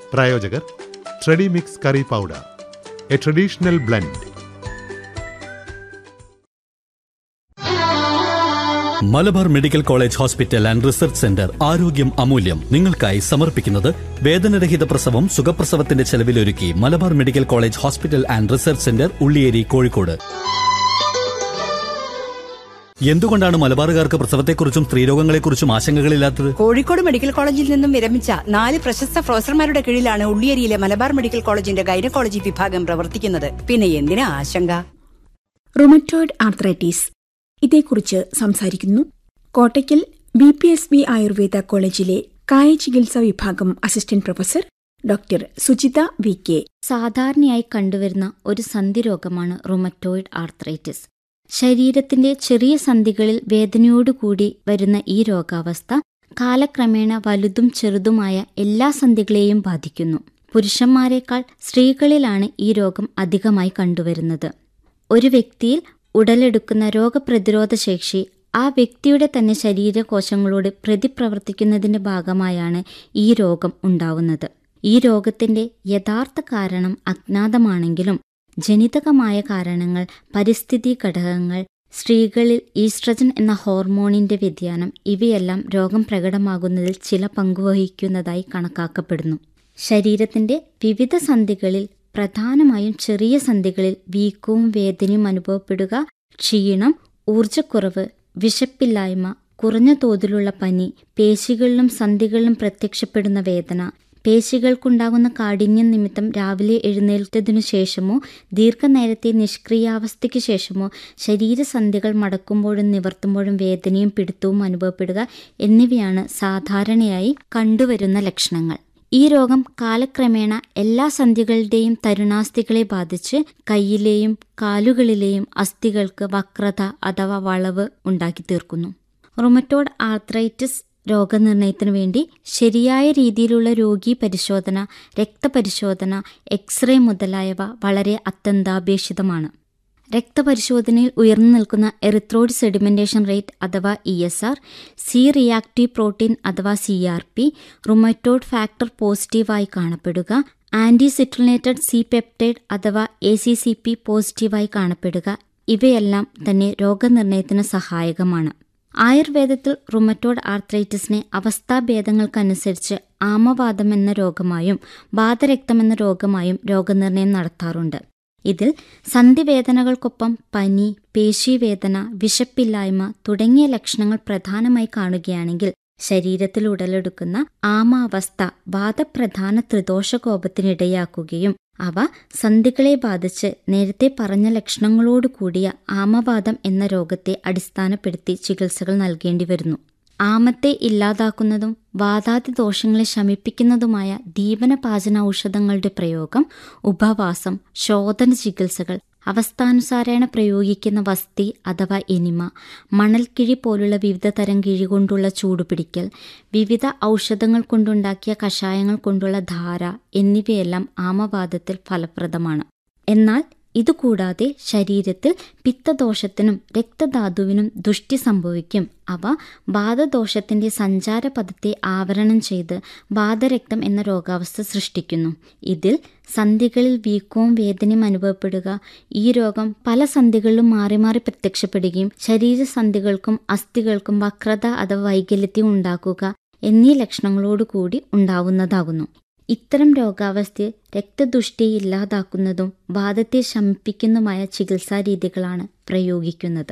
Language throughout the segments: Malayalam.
പ്രായോജകർ Tredimix curry powder a traditional blend Malabar medical college hospital and research centre ആരോഗ്യം അമൂല്യം നിങ്ങൾക്കായി സമർപ്പിക്കുന്നത് വേദനരഹിത പ്രസവം സുഖപ്രസവത്തിന്റെ ചെലവിലൊരുക്കി Malabar medical college hospital and research centre Ulliyeri Kozhikode എന്തുകൊണ്ടാണ് മലബാറുകാർക്ക് പ്രസവത്തെക്കുറിച്ചും സ്ത്രീരോഗങ്ങളെക്കുറിച്ചും ആശങ്കകളില്ലാത്തത് കോഴിക്കോട് മെഡിക്കൽ കോളേജിൽ നിന്നും വിരമിച്ച നാല് പ്രശസ്ത പ്രൊഫസർമാരുടെ കീഴിലാണ് ഉള്ളിയേരിയിലെ മലബാർ മെഡിക്കൽ കോളേജിന്റെ ഗൈനക്കോളജി വിഭാഗം പ്രവർത്തിക്കുന്നത് പിന്നെ എന്തിനാ ആശങ്ക റുമറ്റോയിഡ് ആർത്രൈറ്റീസ് ഇതേക്കുറിച്ച് സംസാരിക്കുന്നു Kottakkal B P S B Ayurveda കോളേജിലെ കായ ചികിത്സാ വിഭാഗം assistant professor doctor Sujitha V K സാധാരണയായി കണ്ടുവരുന്ന ഒരു സന്ധിരോഗമാണ് റുമറ്റോയിഡ് ആർത്രൈറ്റിസ് ശരീരത്തിന്റെ ചെറിയ സന്ധികളിൽ വേദനയോടുകൂടി വരുന്ന ഈ രോഗാവസ്ഥ കാലക്രമേണ വലുതും ചെറുതുമായ എല്ലാ സന്ധികളെയും ബാധിക്കുന്നു പുരുഷന്മാരെക്കാൾ സ്ത്രീകളിലാണ് ഈ രോഗം അധികമായി കണ്ടുവരുന്നത് ഒരു വ്യക്തിയിൽ ഉടലെടുക്കുന്ന രോഗപ്രതിരോധ ശേഷി ആ വ്യക്തിയുടെ തന്നെ ശരീരകോശങ്ങളോട് പ്രതിപ്രവർത്തിക്കുന്നതിന്റെ ഭാഗമായാണ് ഈ രോഗം ഉണ്ടാവുന്നത് ഈ രോഗത്തിന്റെ യഥാർത്ഥ കാരണം അജ്ഞാതമാണെങ്കിലും ജനിതകമായ കാരണങ്ങൾ പരിസ്ഥിതി ഘടകങ്ങൾ സ്ത്രീകളിൽ ഈസ്ട്രജൻ എന്ന ഹോർമോണിന്റെ വ്യതിയാനം ഇവയെല്ലാം രോഗം പ്രകടമാകുന്നതിൽ ചില പങ്കുവഹിക്കുന്നതായി കണക്കാക്കപ്പെടുന്നു ശരീരത്തിന്റെ വിവിധ സന്ധികളിൽ പ്രധാനമായും ചെറിയ സന്ധികളിൽ വീക്കവും വേദനയും അനുഭവപ്പെടുക ക്ഷീണം ഊർജക്കുറവ് വിശപ്പില്ലായ്മ കുറഞ്ഞ തോതിലുള്ള പനി പേശികളിലും സന്ധികളിലും പ്രത്യക്ഷപ്പെടുന്ന വേദന പേശികൾക്കുണ്ടാകുന്ന കാഠിന്യം നിമിത്തം രാവിലെ എഴുന്നേൽറ്റതിനു ശേഷമോ ദീർഘനേരത്തെ നിഷ്ക്രിയാവസ്ഥയ്ക്ക് ശേഷമോ ശരീരസന്ധികൾ മടക്കുമ്പോഴും നിവർത്തുമ്പോഴും വേദനയും പിടുത്തവും അനുഭവപ്പെടുക എന്നിവയാണ് സാധാരണയായി കണ്ടുവരുന്ന ലക്ഷണങ്ങൾ ഈ രോഗം കാലക്രമേണ എല്ലാ സന്ധികളുടെയും തരുണാസ്ഥികളെ ബാധിച്ച് കൈയിലെയും കാലുകളിലെയും അസ്ഥികൾക്ക് വക്രത അഥവാ വളവ് ഉണ്ടാക്കി തീർക്കുന്നു റുമറ്റോഡ് ആർത്രൈറ്റിസ് രോഗനിർണയത്തിനു വേണ്ടി ശരിയായ രീതിയിലുള്ള രോഗി പരിശോധന രക്തപരിശോധന എക്സ്റേ മുതലായവ വളരെ അത്യന്താപേക്ഷിതമാണ് രക്തപരിശോധനയിൽ ഉയർന്നു നിൽക്കുന്ന എറിത്രോയിഡ് സെഡിമെന്റേഷൻ റേറ്റ് അഥവാ E S R C reactive protein അഥവാ C R P rheumatoid factor പോസിറ്റീവായി കാണപ്പെടുക ആന്റി സിട്രിനേറ്റഡ് സി പെപ്റ്റൈഡ് അഥവാ എ സി സി പി പോസിറ്റീവായി കാണപ്പെടുക ഇവയെല്ലാം തന്നെ രോഗനിർണയത്തിന് സഹായകമാണ് ആയുർവേദത്തിൽ റുമറ്റോഡ് ആർത്രൈറ്റിസിനെ അവസ്ഥാഭേദങ്ങൾക്കനുസരിച്ച് ആമവാദം എന്ന രോഗമായും വാതരക്തം എന്ന രോഗമായും രോഗനിർണയം നടത്താറുണ്ട് ഇതിൽ സന്ധിവേദനകൾക്കൊപ്പം പനി പേശീവേദന വിശപ്പില്ലായ്മ തുടങ്ങിയ ലക്ഷണങ്ങൾ പ്രധാനമായി കാണുകയാണെങ്കിൽ ശരീരത്തിൽ ഉടലെടുക്കുന്ന ആമാവസ്ഥ വാദപ്രധാന ത്രിദോഷകോപത്തിനിടയാക്കുകയും അവ സന്ധികളെ ബാധിച്ച് നേരത്തെ പറഞ്ഞ ലക്ഷണങ്ങളോടു കൂടിയ ആമവാദം എന്ന രോഗത്തെ അടിസ്ഥാനപ്പെടുത്തി ചികിത്സകൾ നൽകേണ്ടി വരുന്നു ആമത്തെ ഇല്ലാതാക്കുന്നതും വാതാതി ദോഷങ്ങളെ ശമിപ്പിക്കുന്നതുമായ ദീപനപാചന ഔഷധങ്ങളുടെ പ്രയോഗം ഉപവാസം ശോധന ചികിത്സകൾ അവസ്ഥാനുസാരേണ പ്രയോഗിക്കുന്ന വസ്തി അഥവാ എനിമ മണൽക്കിഴി പോലുള്ള വിവിധ തരം കിഴി കൊണ്ടുള്ള ചൂടുപിടിക്കൽ വിവിധ ഔഷധങ്ങൾ കൊണ്ടുണ്ടാക്കിയ കഷായങ്ങൾ കൊണ്ടുള്ള ധാര എന്നിവയെല്ലാം ആമവാദത്തിൽ ഫലപ്രദമാണ് എന്നാൽ ഇതുകൂടാതെ ശരീരത്തിൽ പിത്തദോഷത്തിനും രക്തധാതുവിനും ദുഷ്ടി സംഭവിക്കും അവ വാദദോഷത്തിന്റെ സഞ്ചാരപഥത്തെ ആവരണം ചെയ്ത് വാദരക്തം എന്ന രോഗാവസ്ഥ സൃഷ്ടിക്കുന്നു ഇതിൽ സന്ധികളിൽ വീക്കവും വേദനയും അനുഭവപ്പെടുക ഈ രോഗം പല സന്ധികളിലും മാറി മാറി പ്രത്യക്ഷപ്പെടുകയും ശരീരസന്ധികൾക്കും അസ്ഥികൾക്കും വക്രത അഥവാ വൈകല്യത്യം ഉണ്ടാക്കുക എന്നീ ലക്ഷണങ്ങളോടുകൂടി ഉണ്ടാവുന്നതാകുന്നു ഇത്തരം രോഗാവസ്ഥയിൽ രക്തദുഷ്ടി ഇല്ലാതാക്കുന്നതും വാദത്തെ ശമിപ്പിക്കുന്നതുമായ ചികിത്സാ രീതികളാണ് പ്രയോഗിക്കുന്നത്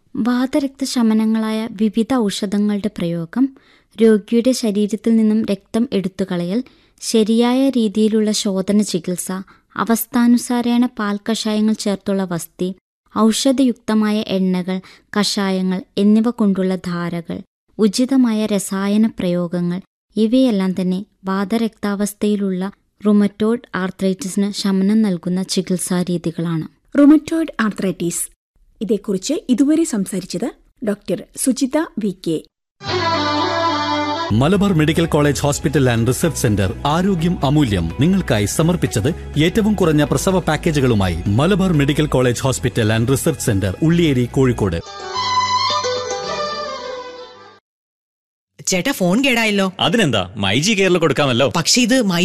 വാതരക്തശമനങ്ങളായ വിവിധ ഔഷധങ്ങളുടെ പ്രയോഗം രോഗിയുടെ ശരീരത്തിൽ നിന്നും രക്തം എടുത്തുകളയൽ ശരിയായ രീതിയിലുള്ള ശോധന ചികിത്സ അവസ്ഥാനുസാരേണ പാൽ കഷായങ്ങൾ ചേർത്തുള്ള വസ്തി ഔഷധയുക്തമായ എണ്ണകൾ കഷായങ്ങൾ എന്നിവ കൊണ്ടുള്ള ധാരകൾ ഉചിതമായ രസായന പ്രയോഗങ്ങൾ ഇവയെല്ലാം തന്നെ വാതരക്താവസ്ഥയിലുള്ള റുമറ്റോഡ് ആർത്രൈറ്റിസിന് ശമനം നൽകുന്ന ചികിത്സാ രീതികളാണ് റുമറ്റോയിഡ് ആർത്രൈറ്റീസ് ഇതേക്കുറിച്ച് ഇതുവരെ സംസാരിച്ചത് doctor Sujitha V K Malabar medical college hospital and research centre ആരോഗ്യം അമൂല്യം നിങ്ങൾക്കായി സമർപ്പിച്ചത് ഏറ്റവും കുറഞ്ഞ പ്രസവ പാക്കേജുകളുമായി Malabar medical college hospital and research centre Ulliyeri Kozhikode ചേട്ടാ ഫോൺ കേടായല്ലോ അതിനെന്താ മൈ ജി കെയറിൽ കൊടുക്കാമല്ലോ പക്ഷെ ഇത് മൈ